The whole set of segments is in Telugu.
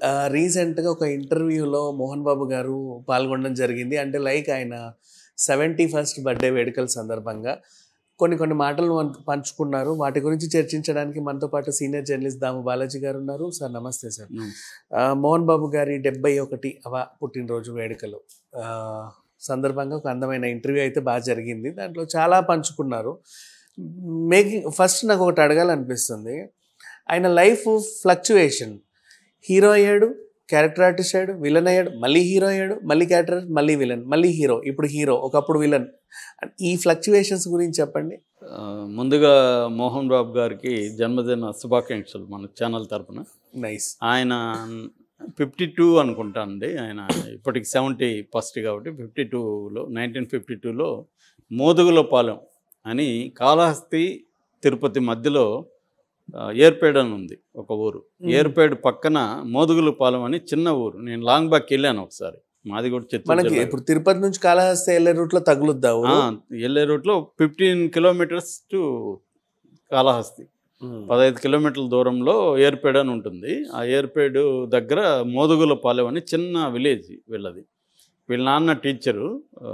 రీసెంట్గా ఒక ఇంటర్వ్యూలో మోహన్ బాబు గారు పాల్గొనడం జరిగింది అంటే లైక్ ఆయన సెవెంటీ ఫస్ట్ బర్త్డే వేడుకల సందర్భంగా కొన్ని కొన్ని మాటలు మన- పంచుకున్నారు వాటి గురించి చర్చించడానికి మనతో పాటు సీనియర్ జర్నలిస్ట్ దాము బాలాజీ గారు ఉన్నారు సార్ నమస్తే సార్ ఆ, మోహన్ బాబు గారి డెబ్బై ఒకటి అవ పుట్టినరోజు వేడుకలు ఆ, సందర్భంగా ఒక అందమైన ఇంటర్వ్యూ అయితే బాగా జరిగింది దాంట్లో చాలా పంచుకున్నారు మేకింగ్ ఫస్ట్ నాకు ఒకటి అడగాలనిపిస్తుంది ఆయన లైఫ్ ఫ్లక్చువేషన్ హీరో అయ్యాడు క్యారెక్టర్ ఆర్టిస్ట్ అయ్యాడు విలన్ అయ్యాడు మళ్ళీ హీరో అయ్యాడు మళ్ళీ క్యారెక్టర్ మళ్ళీ విలన్ మళ్ళీ హీరో ఇప్పుడు హీరో ఒకప్పుడు విలన్ ఈ ఫ్లక్చువేషన్స్ గురించి చెప్పండి ఆ, ముందుగా మోహన్ బాబు గారికి జన్మదిన శుభాకాంక్షలు మన ఛానల్ తరపున నైస్ ఆయన ఫిఫ్టీ టూ అనుకుంటానండి ఆయన ఇప్పటికి సెవెంటీ ఫస్ట్ కాబట్టి ఫిఫ్టీ టూలో నైన్టీన్ ఫిఫ్టీ టూలో మోదుగులపాలెం అని కాళహస్తి తిరుపతి మధ్యలో ఆ, ఏర్పేడ్ అని ఉంది ఒక ఊరు ఏర్పేడ్ పక్కన మోదుగులపాలెం అని చిన్న ఊరు నేను లాంగ్ బ్యాక్ వెళ్ళాను ఒకసారి మాది కూడా చిత్తూరు మనకి జిల్లా. ఇప్పుడు తిరుపతి నుంచి కాళహస్తి వెళ్ళే రూట్లో తగులుద్దా ఊరు? ఆ, వెళ్ళే రూట్లో fifteen kilometres to Kalahasti um. పదహైదు కిలోమీటర్ల దూరంలో ఏర్పేడ్ అని ఉంటుంది ఆ ఏర్పేడు దగ్గర మోదుగుల పాలెం అని చిన్న విలేజ్ వీళ్ళది వీళ్ళ నాన్న టీచరు ఆ,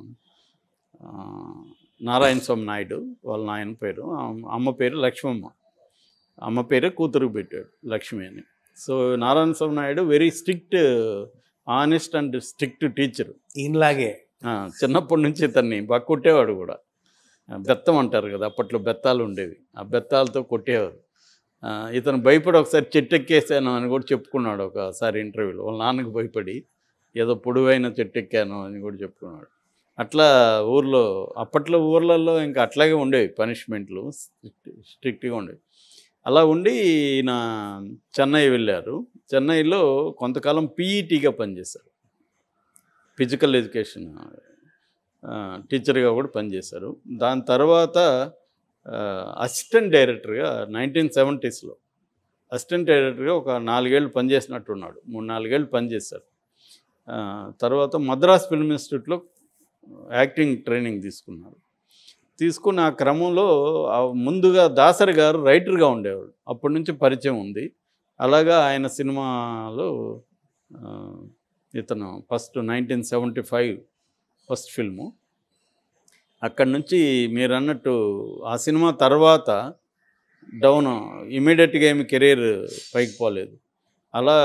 ఆ, నారాయణ స్వామి నాయుడు వాళ్ళ నాయన పేరు ఆ అమ్మ పేరు లక్ష్మమ్మ అమ్మ పేరే కూతురు పెట్టాడు లక్ష్మి అని so Narayana Swamy Naidu very strict honest and strict teacher ఈయనలాగే ఆ, చిన్నప్పటి నుంచి ఇతన్ని బాగా కొట్టేవాడు కూడా ఆ, బెత్తం అంటారు కదా అప్పట్లో బెత్తాలు ఉండేవి ఆ బెత్తాలతో కొట్టేవారు ఆ, ఇతను భయపడి ఒకసారి చెట్టు ఎక్కేసాను అని కూడా చెప్పుకున్నాడు ఒకసారి ఇంటర్వ్యూలో వాళ్ళ నాన్నకు భయపడి ఏదో పొడవైన చెట్టు ఎక్కాను అని కూడా చెప్పుకున్నాడు అట్లా ఊర్లో అప్పట్లో ఊర్లలో ఇంకా అట్లాగే ఉండేవి పనిష్మెంట్లు స్ట్రిక్ట్ స్ట్రిక్ట్గా ఉండేవి అలా ఉండి ఈయన చెన్నై వెళ్ళారు చెన్నైలో కొంతకాలం పీఈటీగా పనిచేశారు ఫిజికల్ ఎడ్యుకేషన్ ఆ, టీచర్గా కూడా పనిచేశారు దాని తర్వాత అసిస్టెంట్ డైరెక్టర్గా నైన్టీన్ సెవెంటీస్లో అసిస్టెంట్ డైరెక్టర్గా ఒక నాలుగేళ్ళు పనిచేసినట్టున్నాడు మూడు నాలుగేళ్ళు పనిచేశారు ఆ, తర్వాత మద్రాస్ ఫిల్మ్ ఇన్స్టిట్యూట్లో యాక్టింగ్ ట్రైనింగ్ తీసుకున్నారు తీసుకున్న ఆ క్రమంలో ఆ ముందుగా దాసరి గారు రైటర్గా ఉండేవాడు అప్పటి నుంచి పరిచయం ఉంది అలాగా ఆయన సినిమాలో ఆ, ఇతను first nineteen seventy five first film అక్కడి నుంచి మీరు అన్నట్టు ఆ సినిమా తర్వాత డౌన్ ఇమీడియట్గా ఏమి కెరీర్ పైకి పోలేదు అలా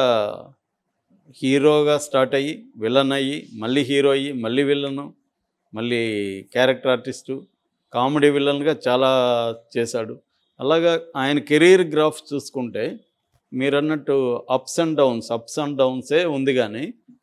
హీరోగా స్టార్ట్ అయ్యి విలన్ అయ్యి మళ్ళీ హీరో అయ్యి మళ్ళీ విలను మళ్ళీ క్యారెక్టర్ ఆర్టిస్టు కామెడీ విలన్గా చాలా చేశాడు అలాగా ఆయన కెరీర్ గ్రాఫ్ చూసుకుంటే మీరు అన్నట్టు ups and downs ups and డౌన్సే ఉంది కానీ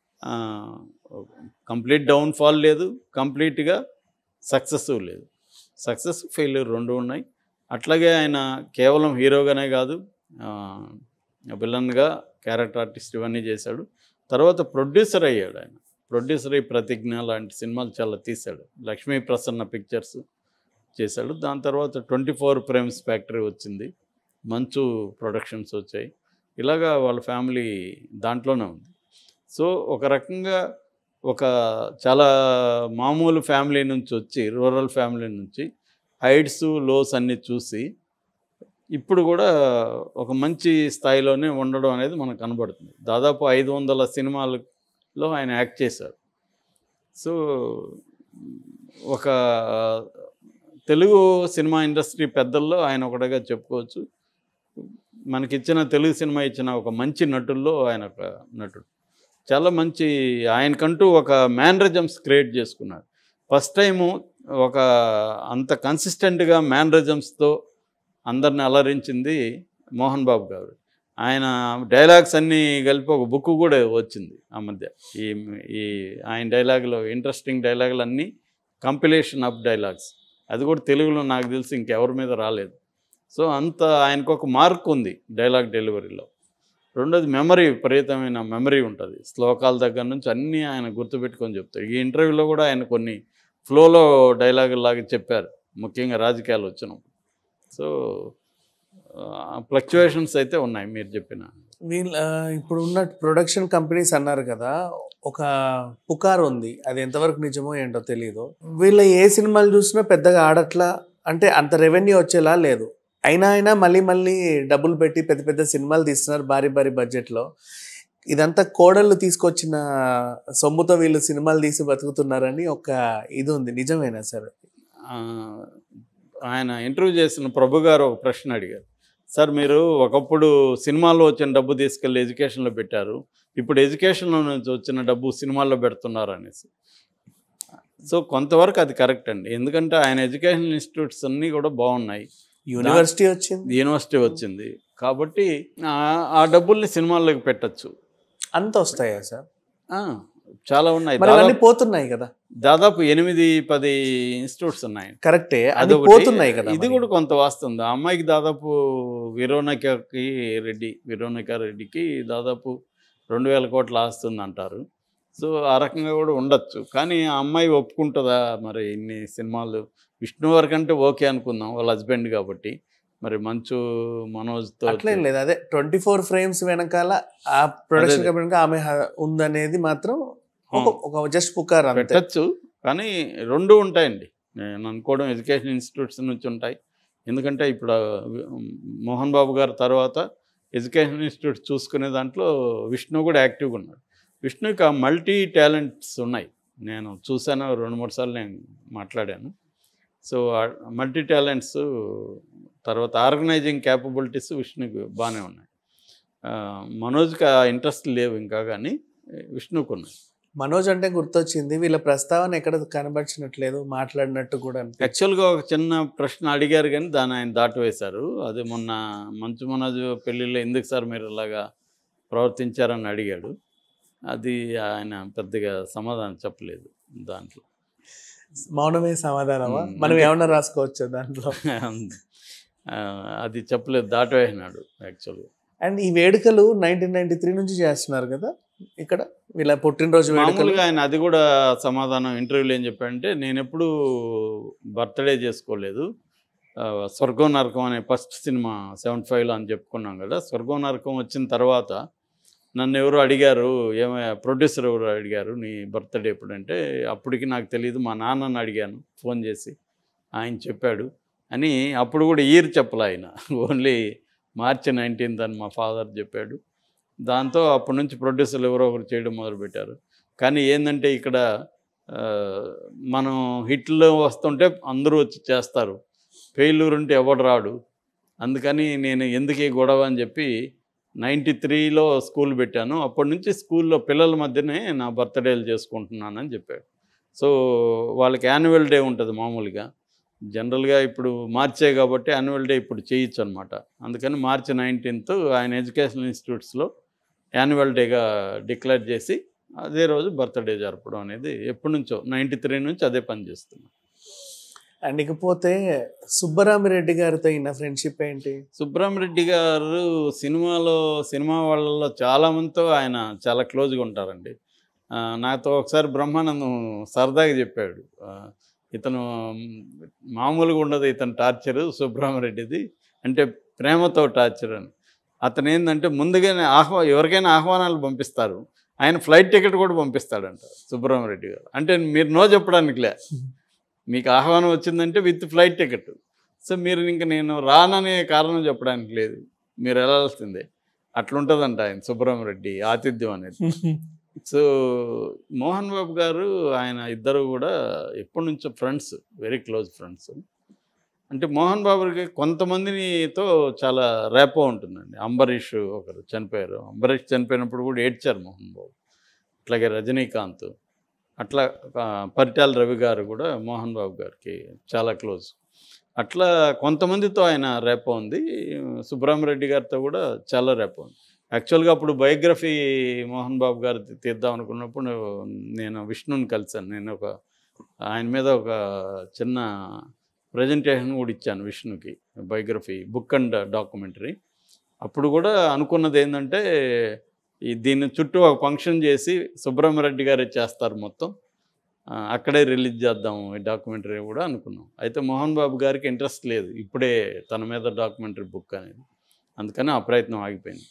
కంప్లీట్ డౌన్ఫాల్ లేదు కంప్లీట్గా సక్సెస్ లేదు సక్సెస్ ఫెయిల్యూర్ రెండు ఉన్నాయి అట్లాగే ఆయన కేవలం హీరోగానే కాదు ఆ, విలన్గా క్యారెక్టర్ ఆర్టిస్ట్ ఇవన్నీ చేశాడు తర్వాత ప్రొడ్యూసర్ అయ్యాడు ఆయన ప్రొడ్యూసర్ అయ్యి ప్రతిజ్ఞ లాంటి సినిమాలు చాలా తీశాడు లక్ష్మీ ప్రసన్న పిక్చర్స్ చేశాడు దాని తర్వాత ట్వంటీ ఫోర్ ఫ్రేమ్స్ ఫ్యాక్టరీ వచ్చింది మంచు ప్రొడక్షన్స్ వచ్చాయి ఇలాగా వాళ్ళ ఫ్యామిలీ దాంట్లోనే ఉంది సో ఒక రకంగా ఒక చాలా మామూలు ఫ్యామిలీ నుంచి వచ్చి రూరల్ ఫ్యామిలీ నుంచి హైట్స్ లోస్ అన్నీ చూసి ఇప్పుడు కూడా ఒక మంచి స్థాయిలోనే ఉండడం అనేది మనకు కనబడుతుంది దాదాపు ఐదు వందల సినిమాలలో ఆయన యాక్ట్ చేశారు సో ఒక తెలుగు సినిమా ఇండస్ట్రీ పెద్దల్లో ఆయన ఒకటిగా చెప్పుకోవచ్చు మనకిచ్చిన తెలుగు సినిమా ఇచ్చిన ఒక మంచి నటుల్లో ఆయన ఒక నటుడు చాలా మంచి ఆయనకంటూ ఒక మేనరిజమ్స్ క్రియేట్ చేసుకున్నాడు ఫస్ట్ టైము ఒక అంత కన్సిస్టెంట్గా మేనరిజమ్స్తో అందరిని అలరించింది మోహన్ బాబు గారు ఆయన డైలాగ్స్ అన్నీ కలిపి ఒక బుక్ కూడా వచ్చింది ఆ మధ్య ఈ ఈ ఆయన డైలాగులో ఇంట్రెస్టింగ్ డైలాగులు అన్నీ కంపిలేషన్ ఆఫ్ డైలాగ్స్ అది కూడా తెలుగులో నాకు తెలిసి ఇంకెవరి మీద రాలేదు సో అంత ఆయనకు ఒక మార్క్ ఉంది డైలాగ్ డెలివరీలో రెండోది మెమరీ విపరీతమైన మెమరీ ఉంటుంది శ్లోకాల దగ్గర నుంచి అన్నీ ఆయన గుర్తుపెట్టుకొని చెప్తారు ఈ ఇంటర్వ్యూలో కూడా ఆయన కొన్ని ఫ్లోలో డైలాగులు లాగా చెప్పారు ముఖ్యంగా రాజకీయాలు వచ్చినప్పుడు సో ఫ్లక్చువేషన్స్ అయితే ఉన్నాయి మీరు చెప్పిన వీళ్ళ ఇప్పుడు ఉన్న ప్రొడక్షన్ కంపెనీస్ అన్నారు కదా ఒక పుకార్ ఉంది అది ఎంతవరకు నిజమో ఏంటో తెలియదు వీళ్ళ ఏ సినిమాలు చూసినా పెద్దగా ఆడట్లా అంటే అంత రెవెన్యూ వచ్చేలా లేదు అయినా అయినా మళ్ళీ మళ్ళీ డబ్బులు పెట్టి పెద్ద పెద్ద సినిమాలు తీస్తున్నారు భారీ భారీ బడ్జెట్లో ఇదంతా కోడళ్ళు తీసుకొచ్చిన సొమ్ముతో వీళ్ళు సినిమాలు తీసి బతుకుతున్నారని ఒక ఇది ఉంది నిజమేనా సార్ ఆ, ఆయన ఇంటర్వ్యూ చేసిన ప్రభు గారు ఒక ప్రశ్న అడిగారు సార్ మీరు ఒకప్పుడు సినిమాల్లో వచ్చిన డబ్బు తీసుకెళ్ళి ఎడ్యుకేషన్లో పెట్టారు ఇప్పుడు ఎడ్యుకేషన్లో నుంచి వచ్చిన డబ్బు సినిమాల్లో పెడుతున్నారు అనేసి సో కొంతవరకు అది కరెక్ట్ అండి ఎందుకంటే ఆయన ఎడ్యుకేషన్ ఇన్స్టిట్యూట్స్ అన్నీ కూడా బాగున్నాయి యూనివర్సిటీ వచ్చింది యూనివర్సిటీ వచ్చింది కాబట్టి ఆ- ఆ డబ్బుల్ని సినిమాల్లోకి పెట్టచ్చు అంత వస్తాయా సార్ చాలా ఉన్నాయి మరి అవన్నీ దాదాపు పోతున్నాయి కదా దాదాపు ఎనిమిది పది ఇన్స్టిట్యూట్స్ ఉన్నాయి కరెక్టే అది అదొకటి. పోతున్నాయి కదా ఇది మరి. కూడా కొంత వాస్తుంది ఆ అమ్మాయికి దాదాపు విరోనికకి రెడ్డి విరోనిక రెడ్డికి దాదాపు రెండు వేల కోట్లు ఆస్తుంది అంటారు సో ఆ రకంగా కూడా ఉండొచ్చు కానీ ఆ అమ్మాయి ఒప్పుకుంటుందా మరి ఇన్ని సినిమాలు విష్ణు వరకంటే ఓకే అనుకుందాం వాళ్ళ హస్బెండ్ కాబట్టి మరి మంచు మనోజ్తో అట్లేం లేదు అదే ట్వంటీ ఫోర్ ఫ్రేమ్స్ వెనకాల ఆ ప్రొడక్షన్ అదే. కంపెనీ ఆమె హ- ఉందనేది మాత్రం ఒక ఒక జస్ట్ పుకార్ అంతే పెట్టచ్చు కానీ రెండు ఉంటాయండి నేను అనుకోవడం ఎడ్యుకేషన్ ఇన్స్టిట్యూట్స్ నుంచి ఉంటాయి ఎందుకంటే ఇప్పుడు ఆ, మోహన్ బాబు గారి తర్వాత ఎడ్యుకేషన్ ఇన్స్టిట్యూట్ చూసుకునే దాంట్లో విష్ణు కూడా యాక్టివ్గా ఉన్నాడు విష్ణుకి ఆ మల్టీ టాలెంట్స్ ఉన్నాయి నేను చూశాను రెండు మూడు సార్లు నేను మాట్లాడాను సో మల్టీ టాలెంట్స్ తర్వాత ఆర్గనైజింగ్ క్యాపబిలిటీస్ విష్ణుకి బాగానే ఉన్నాయి ఆ, మనోజ్కి ఆ ఇంట్రెస్ట్ లేవు ఇంకా కానీ విష్ణుకు ఉన్నాయి మనోజ్ అంటే గుర్తొచ్చింది వీళ్ళ ప్రస్తావన ఎక్కడ కనబడిచినట్లేదు మాట్లాడినట్టు కూడా అనిపించలేదు. యాక్చువల్గా ఒక చిన్న ప్రశ్న అడిగారు కానీ దాన్ని ఆయన దాటివేశారు అది మొన్న మంచు మనోజ్ పెళ్ళిలో ఎందుకు సార్ మీరు ఇలాగా ప్రవర్తించారని అడిగాడు అది ఆయన పెద్దగా సమాధానం చెప్పలేదు దాంట్లో మౌనమే సమాధానమా మ్మ్. మనం అంటే- ఏమన్నా రాసుకోవచ్చు దాంట్లో ఆ, అది చెప్పలేదు దాటివేసినాడు యాక్చువల్గా అండ్ ఈ వేడుకలు నైన్టీన్ నైన్టీ త్రీ నుంచి చేస్తున్నారు కదా ఇక్కడ వీళ్ళ పుట్టినరోజు వేడుకలు మామూలుగా ఆయన అది కూడా సమాధానం ఇంటర్వ్యూలో ఏం చెప్పాడంటే నేను ఎప్పుడు బర్త్డే చేసుకోలేదు ఆ, స్వర్గం నరకం అనే ఫస్ట్ సినిమా సెవెంటీ ఫైవ్లో అని చెప్పుకున్నాం కదా స్వర్గం నరకం వచ్చిన తర్వాత నన్ను ఎవరు అడిగారు ఏమయ్యా ప్రొడ్యూసర్ ఎవరు అడిగారు నీ బర్త్డే ఎప్పుడంటే అప్పటికి నాకు తెలియదు మా నాన్నని అడిగాను ఫోన్ చేసి ఆయన చెప్పాడు అని అప్పుడు కూడా ఇయర్ చెప్పలే ఆయన ఓన్లీ మార్చి నైన్టీన్త్ అని మా ఫాదర్ చెప్పాడు దాంతో అప్పటి నుంచి ప్రొడ్యూసర్లు ఎవరో ఒకరు చేయడం మొదలుపెట్టారు కానీ ఏంటంటే ఇక్కడ ఆ, మనం హిట్లో వస్తుంటే అందరూ వచ్చి చేస్తారు ఫెయిల్యూర్ ఉంటే ఎవడు రాడు అందుకని నేను ఎందుకు ఈ గొడవ అని చెప్పి నైంటీ త్రీలో స్కూల్ పెట్టాను అప్పటి నుంచి స్కూల్లో పిల్లల మధ్యనే నా బర్త్డేలు చేసుకుంటున్నానని చెప్పాడు సో వాళ్ళకి యాన్యువల్ డే ఉంటుంది మామూలుగా జనరల్గా ఇప్పుడు మార్చే కాబట్టి యాన్యువల్ డే ఇప్పుడు చేయొచ్చు అనమాట అందుకని మార్చి నైన్టీన్త్ ఆయన ఎడ్యుకేషన్ ఇన్స్టిట్యూట్స్లో యాన్యువల్ డేగా డిక్లేర్ చేసి అదే రోజు బర్త్డే జరపడం అనేది ఎప్పటి నుంచో నైంటీ త్రీ నుంచి అదే పని చేస్తున్నాం అండ్ ఇకపోతే సుబ్బరామిరెడ్డి గారితో అయిన ఫ్రెండ్షిప్ ఏంటి సుబ్రహ్మరెడ్డి గారు సినిమాలో సినిమా వాళ్ళలో చాలామందితో ఆయన చాలా క్లోజ్గా ఉంటారండి ఆ, నాతో ఒకసారి బ్రహ్మానందం సరదాగా చెప్పాడు ఆ, ఇతను మామూలుగా ఉండదు ఇతను టార్చరు సుబ్రహ్మరెడ్డిది అంటే ప్రేమతో టార్చర్ అని అతను ఏంటంటే ముందుగానే ఆహ్వా ఎవరికైనా ఆహ్వానాలు పంపిస్తారు ఆయన ఫ్లైట్ టికెట్ కూడా పంపిస్తాడంట సుబ్రహ్మరెడ్డి గారు అంటే మీరు నో చెప్పడానికిలే మీకు ఆహ్వానం వచ్చిందంటే విత్ ఫ్లైట్ టికెట్ సో మీరు ఇంక నేను రాననే కారణం చెప్పడానికి లేదు మీరు వెళ్ళాల్సిందే అట్లుంటుందంట ఆయన సుబ్రహ్మరెడ్డి ఆతిథ్యం అనేది సో మోహన్ బాబు గారు ఆయన ఇద్దరు కూడా ఎప్పటి నుంచో ఫ్రెండ్స్ వెరీ క్లోజ్ ఫ్రెండ్స్ అంటే మోహన్ బాబుకి కొంతమందినితో చాలా రేపో ఉంటుందండి అంబరీష్ ఒకరు చనిపోయారు అంబరీష్ చనిపోయినప్పుడు కూడా ఏడ్చారు మోహన్ బాబు అట్లాగే రజనీకాంత్ అట్లా ఆ, పరిటాల రవి గారు కూడా మోహన్ బాబు గారికి చాలా క్లోజ్ అట్లా కొంతమందితో ఆయన రేపో ఉంది సుబ్రహ్మరెడ్డి గారితో కూడా చాలా రేపో ఉంది యాక్చువల్గా అప్పుడు బయోగ్రఫీ మోహన్ బాబు గారు తీద్దాం అనుకున్నప్పుడు నేను విష్ణుని కలిశాను నేను ఒక ఆయన మీద ఒక చిన్న ప్రజెంటేషన్ కూడా ఇచ్చాను విష్ణుకి బయోగ్రఫీ బుక్ అండ్ డాక్యుమెంటరీ అప్పుడు కూడా అనుకున్నది ఏంటంటే ఈ దీని చుట్టూ ఒక ఫంక్షన్ చేసి సుబ్రహ్మరెడ్డి గారే చేస్తారు మొత్తం ఆ, అక్కడే రిలీజ్ చేద్దాం ఈ డాక్యుమెంటరీ కూడా అనుకున్నాం అయితే మోహన్ బాబు గారికి ఇంట్రెస్ట్ లేదు ఇప్పుడే తన మీద డాక్యుమెంటరీ బుక్ అనేది అందుకని ఆ ప్రయత్నం ఆగిపోయింది